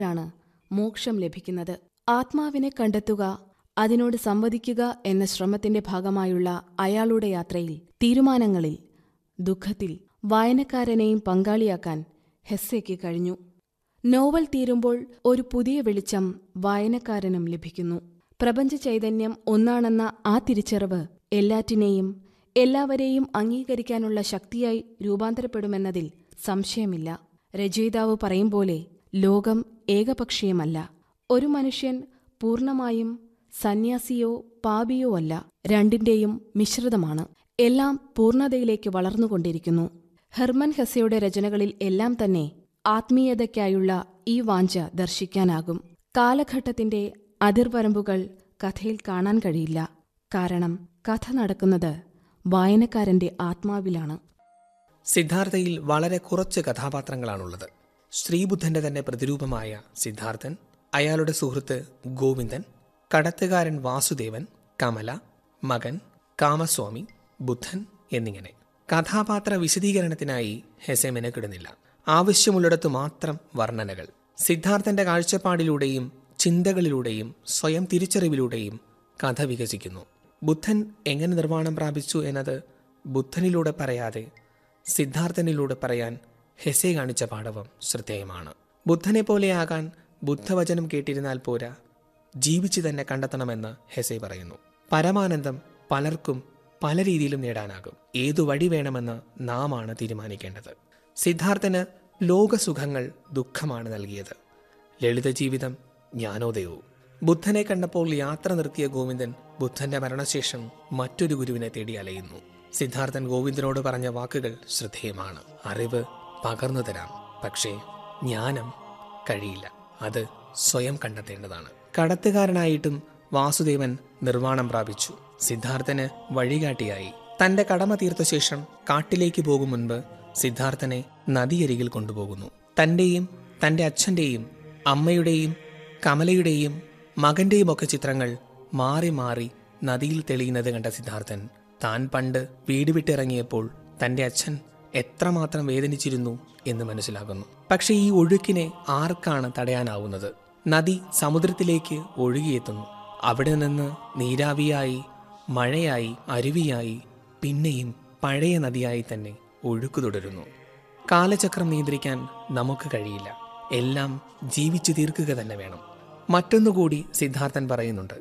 ാണ് മോക്ഷം ലഭിക്കുന്നത് ആത്മാവിനെ കണ്ടെത്തുക അതിനോട് സംവദിക്കുക എന്ന ശ്രമത്തിന്റെ ഭാഗമായുള്ള അയാളുടെ യാത്രയിൽ തീരുമാനങ്ങളിൽ ദുഃഖത്തിൽ വായനക്കാരനെയും പങ്കാളിയാക്കാൻ ഹെസ്സയ്ക്ക് കഴിഞ്ഞു നോവൽ തീരുമ്പോൾ ഒരു പുതിയ വെളിച്ചം വായനക്കാരനും ലഭിക്കുന്നു പ്രപഞ്ച ചൈതന്യം ഒന്നാണെന്ന ആ തിരിച്ചറിവ് എല്ലാറ്റിനെയും എല്ലാവരെയും അംഗീകരിക്കാനുള്ള ശക്തിയായി രൂപാന്തരപ്പെടുമെന്നതിൽ സംശയമില്ല രചയിതാവ് പറയും പോലെ ലോകം ഏകപക്ഷീയമല്ല ഒരു മനുഷ്യൻ പൂർണ്ണമായും സന്യാസിയോ പാപിയോ അല്ല രണ്ടിന്റെയും മിശ്രിതമാണ് എല്ലാം പൂർണ്ണതയിലേക്ക് വളർന്നുകൊണ്ടിരിക്കുന്നു ഹെർമൻ ഹെസയുടെ രചനകളിൽ എല്ലാം തന്നെ ആത്മീയതയ്ക്കായുള്ള ഈ വാഞ്ച ദർശിക്കാനാകും കാലഘട്ടത്തിന്റെ അതിർവരമ്പുകൾ കഥയിൽ കാണാൻ കഴിയില്ല കാരണം കഥ നടക്കുന്നത് വായനക്കാരന്റെ ആത്മാവിലാണ് സിദ്ധാർത്ഥയിൽ വളരെ കുറച്ച് കഥാപാത്രങ്ങളാണുള്ളത് ശ്രീബുദ്ധന്റെ തന്നെ പ്രതിരൂപമായ സിദ്ധാർത്ഥൻ അയാളുടെ സുഹൃത്ത് ഗോവിന്ദൻ കടത്തുകാരൻ വാസുദേവൻ കമല മകൻ കാമസ്വാമി ബുദ്ധൻ എന്നിങ്ങനെ കഥാപാത്ര വിശദീകരണത്തിനായി ഹെസെ മെനക്കിടുന്നില്ല ആവശ്യമുള്ളിടത്തു മാത്രം വർണ്ണനകൾ സിദ്ധാർത്ഥന്റെ കാഴ്ചപ്പാടിലൂടെയും ചിന്തകളിലൂടെയും സ്വയം തിരിച്ചറിവിലൂടെയും കഥ വികസിക്കുന്നു ബുദ്ധൻ എങ്ങനെ നിർവ്വാണം പ്രാപിച്ചു എന്നത് ബുദ്ധനിലൂടെ പറയാതെ സിദ്ധാർത്ഥനിലൂടെ പറയാൻ ഹെസെ കാണിച്ച പാടവം ശ്രദ്ധേയമാണ് ബുദ്ധനെ പോലെയാകാൻ ബുദ്ധവചനം കേട്ടിരുന്നാൽ പോരാ ജീവിച്ചു തന്നെ കണ്ടെത്തണമെന്ന് ഹെസെ പറയുന്നു പരമാനന്ദം പലർക്കും പല രീതിയിലും നേടാനാകും ഏതു വഴി വേണമെന്ന് നാമാണ് തീരുമാനിക്കേണ്ടത് സിദ്ധാർത്ഥന് ലോകസുഖങ്ങൾ ദുഃഖമാണ് നൽകിയത് ലളിത ജീവിതം ജ്ഞാനോദയവും ബുദ്ധനെ കണ്ടപ്പോൾ യാത്ര നിർത്തിയ ഗോവിന്ദൻ ബുദ്ധന്റെ മരണശേഷം മറ്റൊരു ഗുരുവിനെ തേടി അലയുന്നു സിദ്ധാർത്ഥൻ ഗോവിന്ദനോട് പറഞ്ഞ വാക്കുകൾ ശ്രദ്ധേയമാണ് അറിവ് പകർന്നു തരാം പക്ഷേ ജ്ഞാനം കഴിയില്ല അത് സ്വയം കണ്ടെത്തേണ്ടതാണ് കടത്തുകാരനായിട്ടും വാസുദേവൻ നിർവ്വാണം പ്രാപിച്ചു സിദ്ധാർത്ഥന് വഴികാട്ടിയായി തന്റെ കടമ തീർത്ത ശേഷം കാട്ടിലേക്ക് പോകും മുൻപ് സിദ്ധാർത്ഥനെ നദിയരികിൽ കൊണ്ടുപോകുന്നു തന്റെയും തന്റെ അച്ഛന്റെയും അമ്മയുടെയും കമലയുടെയും മകന്റെയും ഒക്കെ ചിത്രങ്ങൾ മാറി മാറി നദിയിൽ തെളിയുന്നത് കണ്ട സിദ്ധാർത്ഥൻ താൻ പണ്ട് വീട് വിട്ടിറങ്ങിയപ്പോൾ തന്റെ അച്ഛൻ എത്രമാത്രം വേദനിച്ചിരുന്നു എന്ന് മനസ്സിലാകുന്നു പക്ഷെ ഈ ഒഴുക്കിനെ ആർക്കാണ് തടയാനാവുന്നത് നദി സമുദ്രത്തിലേക്ക് ഒഴുകിയെത്തുന്നു അവിടെ നിന്ന് നീരാവിയായി മഴയായി അരുവിയായി പിന്നെയും പഴയ നദിയായി തന്നെ ഒഴുക്ക് തുടരുന്നു കാലചക്രം നിയന്ത്രിക്കാൻ നമുക്ക് കഴിയില്ല എല്ലാം ജീവിച്ചു തീർക്കുക തന്നെ വേണം മറ്റൊന്നുകൂടി സിദ്ധാർത്ഥൻ പറയുന്നുണ്ട്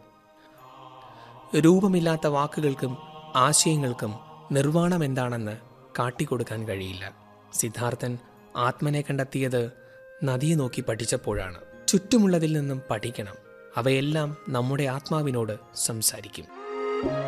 രൂപമില്ലാത്ത വാക്കുകൾക്കും ആശയങ്ങൾക്കും നിർവ്വാണം എന്താണെന്ന് കാട്ടിക്കൊടുക്കാൻ കഴിയില്ല സിദ്ധാർത്ഥൻ ആത്മനെ കണ്ടെത്തിയത് നദിയെ നോക്കി പഠിച്ചപ്പോഴാണ് ചുറ്റുമുള്ളതിൽ നിന്നും പഠിക്കണം അവയെല്ലാം നമ്മുടെ ആത്മാവിനോട് സംസാരിക്കും